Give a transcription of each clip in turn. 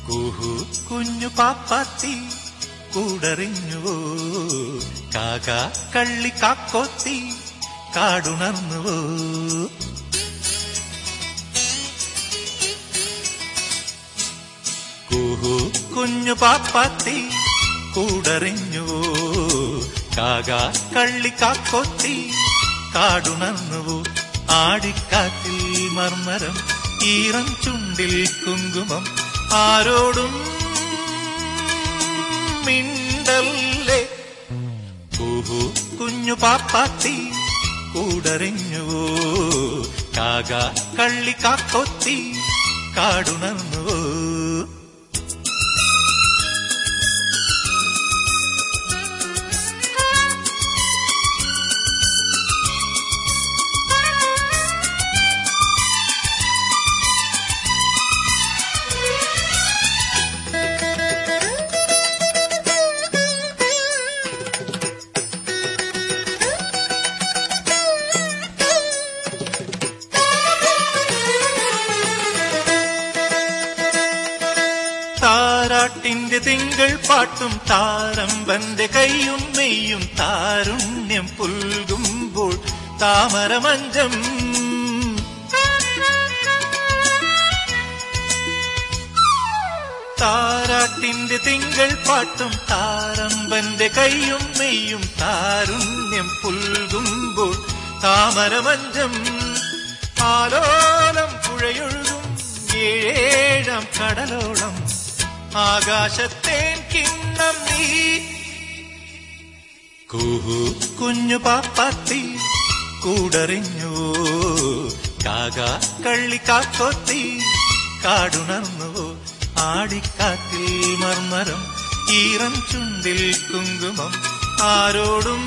കുഹു കുഞ്ഞു പാപ്പാത്തി കൂടറിഞ്ഞുവോ കാക കള്ളി കാക്കോത്തി കാടുണർന്നുവോ കുഹു കുഞ്ഞു പാപ്പാത്തി കൂടറിഞ്ഞുവോ കാക കള്ളി കാക്കോത്തി കാടുണർന്നുവോ ആടിക്കാറ്റിൽ മർമരം ഈറം ചുണ്ടിൽ കുങ്കുമം ആരോടും മിണ്ടല്ലേ കുഹു കുഞ്ഞു പാപ്പാത്തി കൂടറിഞ്ഞുവോ കാക കള്ളി കാക്കൊത്തി കാടുണർന്നുവോ താരാട്ടിന്റെ തിങ്കൾ പാട്ടും താരമ്പന്റെ കൈയും മെയ്യും താരുണ്യം പുൽകുമ്പോൾ താമരമഞ്ചം താരാട്ടിന്റെ തിങ്കൾ പാട്ടും താരമ്പന്റെ കൈയും മെയ്യും താരുണ്യം പുൽകുമ്പോൾ താമരമഞ്ചം ആലോലം പുഴയൊഴുകും ഏഴാം കടലോളം ആകാശത്തേൻ കിണ്ണം നീ കുഹു കുഞ്ഞു പാപ്പാത്തി കൂടറിഞ്ഞു കാക കള്ളി കാക്കൊത്തി കാടുണർന്നുവോ ആടിക്കാറ്റിൽ മർമരം ഈറം ചുണ്ടിൽ കുങ്കുമം ആരോടും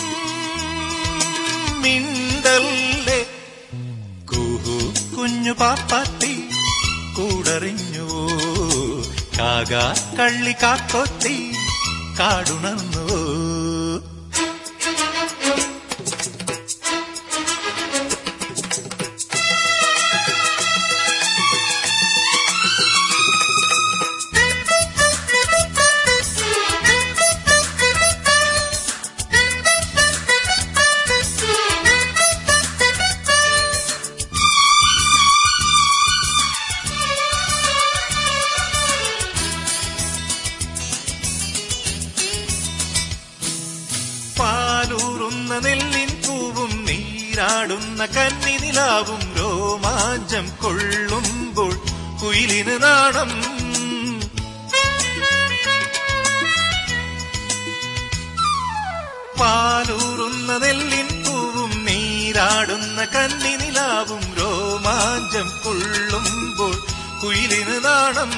മിണ്ടല്ലേ കുഹു കുഞ്ഞു പാപ്പാത്തി കൂടറിഞ്ഞുവോ കാക കള്ളി കാക്കൊത്തി കാടുണർന്നുവോ പാലൂറുന്ന നെല്ലിൻ പൂവും നീരാടുന്ന കന്നി നിലാവും രോമാഞ്ചം കൊള്ളുമ്പോൾ കുയിലിന് നാണം പാലൂറുന്ന നെല്ലിൻ പൂവും നീരാടുന്ന കന്നി നിലാവും രോമാഞ്ചം കൊള്ളുമ്പോൾ കുയിലിന് നാണം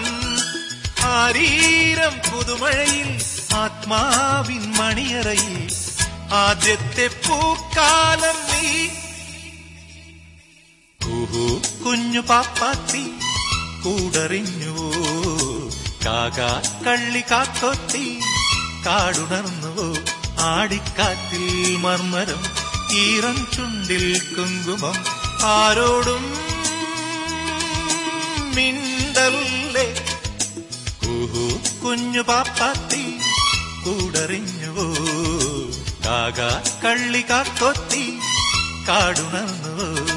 ആരീരം പുതുമഴയിൽ ആത്മാവിൻ മണിയറയിൽ ആദ്യത്തെ പൂക്കാലം നീ കുഹു കുഞ്ഞു പാപ്പാത്തി കൂടറിഞ്ഞുവോ കാക കള്ളി കാക്കൊത്തി കാടുണർന്നുവോ ആടിക്കാറ്റിൽ മർമരം ഈറം ചുണ്ടിൽ കുങ്കുമം ആരോടും മിണ്ടല്ലേ കുഹു കുഞ്ഞു പാപ്പാത്തി കൂടറിഞ്ഞുവോ കാക കള്ളി കാക്കൊത്തി കാടുണർന്നുവോ